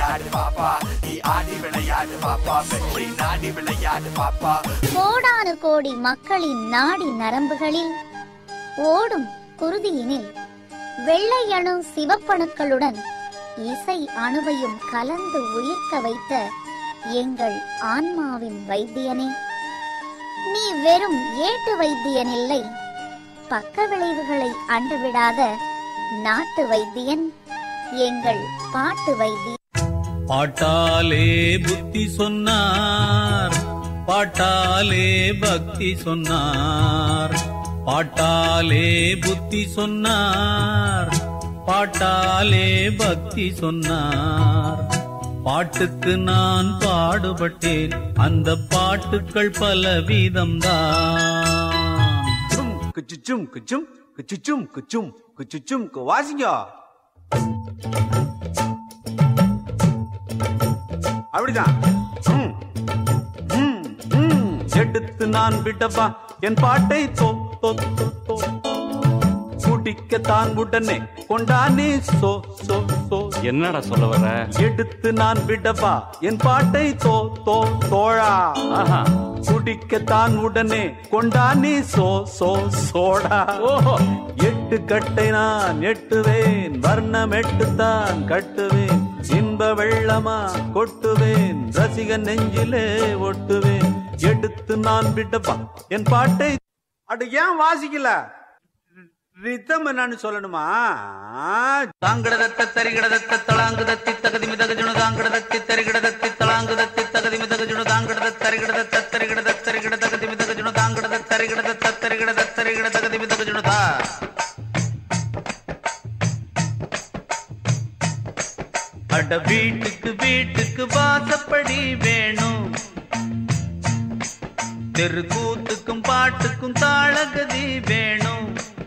விளையாடு பாப்பா நீ ஆடி விளையாடு பாப்பா வெற்றி நாடி விளையாடு பாப்பா கோடானு கோடி மக்களின் நாடி நரம்புகளில் ஓடும் குருதியினில் வெள்ளை அணு சிவப்பணுக்களுடன் இசை அணுவையும் கலந்து உயிர்க்க வைத்த எங்கள் ஆன்மாவின் வைத்தியனே நீ வெறும் ஏட்டு வைத்தியன் இல்லை பக்க விளைவுகளை அண்டுவிடாத நாட்டு வைத்தியன் எங்கள் பாட்டு வைத்தியன் பாட்டாலே புத்தி சொன்னார் பாட்டாலே பக்தி சொன்னார் பாட்டாலே புத்தி சொன்னார் பாட்டாலே பக்தி சொன்னார் பாட்டுக்கு நான் பாடுபட்டேன் அந்த பாட்டுக்கள் பல வீதம்தான் கும் குச்சுச்சும் குச்சும் குச்சுச்சும் குச்சும் குச்சுச்சும் கு- வாசிங்க அப்படிதான் ம், ம், ம். எடுத்து நான் விடவா என் பாட்டை தோ தோ தோ தோ குடிக்கத்தான் உடனே கொண்டானே சோ சோ சோ என்னடா சொல்ல வர எடுத்து நான் விடவா என் பாட்டை தோ தோ தோழா ஆஹா குடிக்கத்தான் உடனே கொண்டானே சோ சோ சோடா ஓஹோ எட்டு கட்டை நான் எட்டுவேன் வர்ணம் எட்டுத்தான் கட்டுவேன் இன்ப வெள்ளமா கொட்டுவேன் ரசிகன் நெஞ்சிலே ஒட்டுவேன் எடுத்து நான் விடவா என் பாட்டை அட ஏன் வாசிக்கல ரித்தம் என்னன்னு சொல்லணுமா தாங்கடதத்த தரிகடதத்த தளாங்குதத்தி தகதி மிதகஜுணு தாங்கடதத்தி தரிகடதத்தி தளாங்குதத்தி தகதி மிதகஜுணு தாங்கடத தரிகடதத்த தரிகடத தரிகட தகதி மிதகஜுணு தாங்கடத தரிகடதத்த தரிகடத தரிகட தகதி மிதகஜுணு தா அட வீட்டுக்கு வீட்டுக்கு வாசப்படி வேணும் தெருக்கூத்துக்கும் பாட்டுக்கும் தாளகதி வேணும்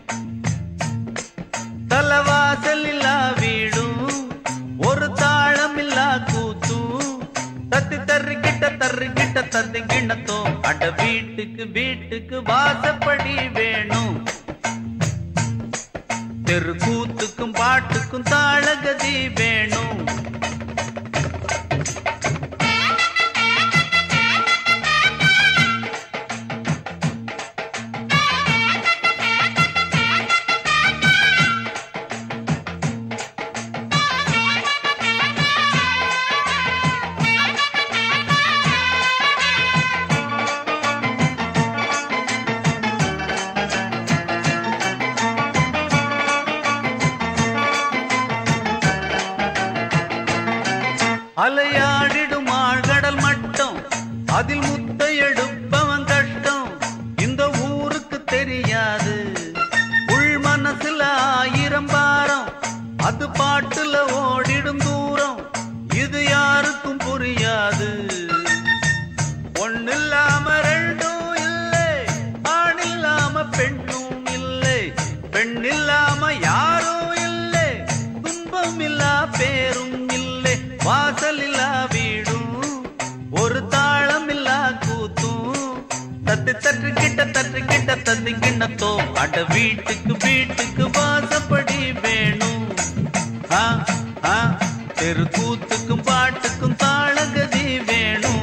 தலவாசல் இல்லா வீடும் ஒரு தாளம் இல்லா கூத்தும் தத்தி தர்றி கிட்ட தர்றி கிட்ட தத்தி கிண்ணத்தோ அட வீட்டுக்கு வீட்டுக்கு வாசப்படி வேணும் தெருக்கூத்துக்கும் பாட்டுக்கும் தாளகதி வேணும் அலையாடிடும் ஆழ்கடல் மட்டம் அதில் முத்தை எடுப்பவன் கஷ்டம் இந்த ஊருக்கு தெரியாது உள் மனசுல ஆயிரம் பாரம் அது பாட்டுல ஓடிடும் தூரம் இது யாருக்கும் புரியாது ஒண்ணில்லாம ரெண்டும் இல்லை ஆண் இல்லாம பெண்ணும் இல்லை பெண் இல்லாம யாரும் இல்லை துன்பம் இல்லா பேரும் இல்லை வாசல் இல்லா வீடும் ஒரு தாளம் இல்லா கூத்தும் தத்து தட்டு கிட்ட தட்டு கிட்ட தத்து கிண்ணத்தோ அட வீட்டுக்கு வீட்டுக்கு வாசப்படி வேணும் ஆ, ஆ, தெருக்கூத்துக்கும் பாட்டுக்கும் தாளகதி வேணும்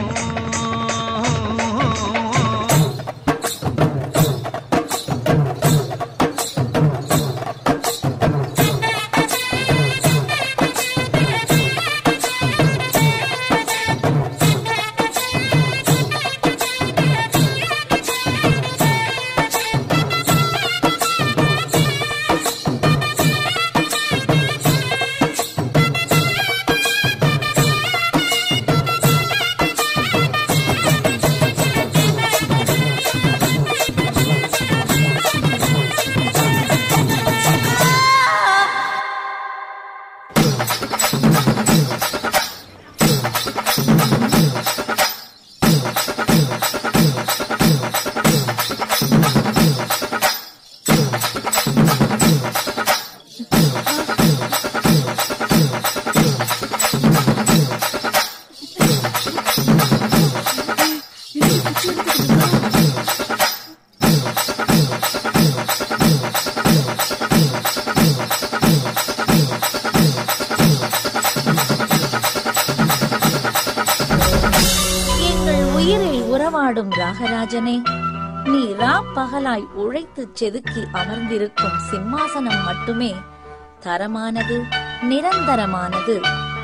பாடும் ராகராஜனே நீ ரா பகலாய் உழைத்து செதுக்கி அமர்ந்திருக்கும் சிம்மாசனம் மட்டுமே தரமானது நிரந்தரமானது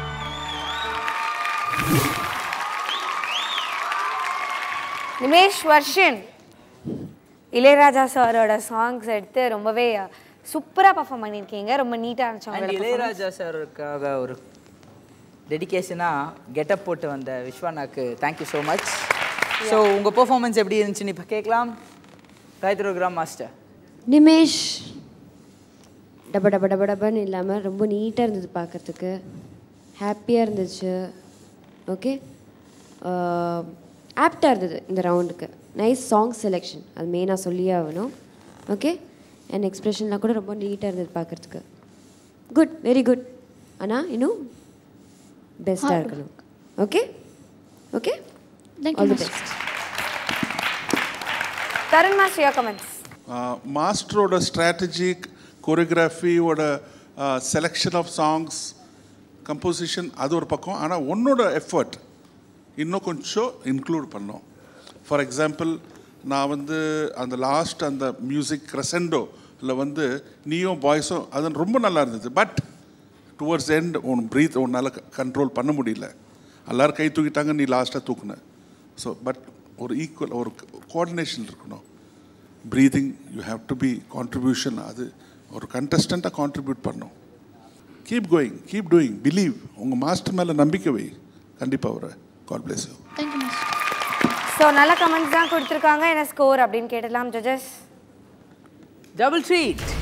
நிமேஷ் வர்ஷன் இளையராஜா சாரோட சாங்ஸ் எடுத்து ரொம்பவே சூப்பராக பர்ஃபார்ம் பண்ணியிருக்கீங்க ரொம்ப நீட்டாக இருந்துச்சு அண்ட் உங்களோட performance. இளையராஜா சாருக்காக ஒரு டெடிகேஷனாக கெட்டப் போட்டு வந்த விஸ்வனாக்கு தேங்க்யூ ஸோ மச் ஸோ உங்கள் பெர்ஃபார்மன்ஸ் எப்படி இருந்துச்சுன்னு இப்போ கேட்கலாம் காயத்ரி கிராம் மாஸ்டர் நிமேஷ் டப டப டப டபன்னு இல்லாமல் ரொம்ப நீட்டாக இருந்தது பார்க்கறதுக்கு ஹாப்பியாக இருந்துச்சு ஓகே ஆப்டாக இருந்தது இந்த ரவுண்டுக்கு நைஸ் சாங் செலெக்ஷன் அது மெயினாக சொல்லியே ஆகணும் ஓகே அண்ட் எக்ஸ்ப்ரெஷன்லாம் கூட ரொம்ப நீட்டாக இருந்தது பார்க்கறதுக்கு குட் வெரி குட் ஆனால் இன்னும் பெஸ்ட்டாக இருக்கணும் okay okay all the best Tarun master your comments மாஸ்டரோட ஸ்ட்ராட்டஜி கோரியோகிராஃபியோட செலெக்ஷன் ஆஃப் சாங்ஸ் கம்போசிஷன் அது ஒரு பக்கம் ஆனால் உன்னோட எஃபர்ட் இன்னும் கொஞ்சம் இன்க்ளூட் பண்ணோம் ஃபார் எக்ஸாம்பிள் நான் வந்து அந்த லாஸ்ட் அந்த மியூசிக் க்ரெசண்டோவில் வந்து நீயும் பாய்ஸும் அது ரொம்ப நல்லா இருந்தது பட் டுவர்ட்ஸ் எண்ட் உன் ப்ரீத் உன்னால் கண்ட்ரோல் பண்ண முடியல எல்லாரும் கை தூக்கிட்டாங்க நீ லாஸ்ட்டாக தூக்குன ஸோ பட் ஒரு ஈக்குவல் ஒரு கோஆர்டினேஷன் இருக்கணும் breathing you have to be contribution அது ஒரு கண்டஸ்டண்ட்டாக கான்ட்ரிபியூட் பண்ணும் keep going keep doing believe உங்கள் மாஸ்டர் மேலே நம்பிக்கை வை கண்டிப்பாக ஒரு காட் பிளேஸ் யூ ஸோ நல்ல கமெண்ட்ஸ் தான் கொடுத்துருக்காங்க என்ன ஸ்கோர் அப்படின்னு கேட்டலாம் ஜட்ஜஸ் டபுள் ட்ரீட்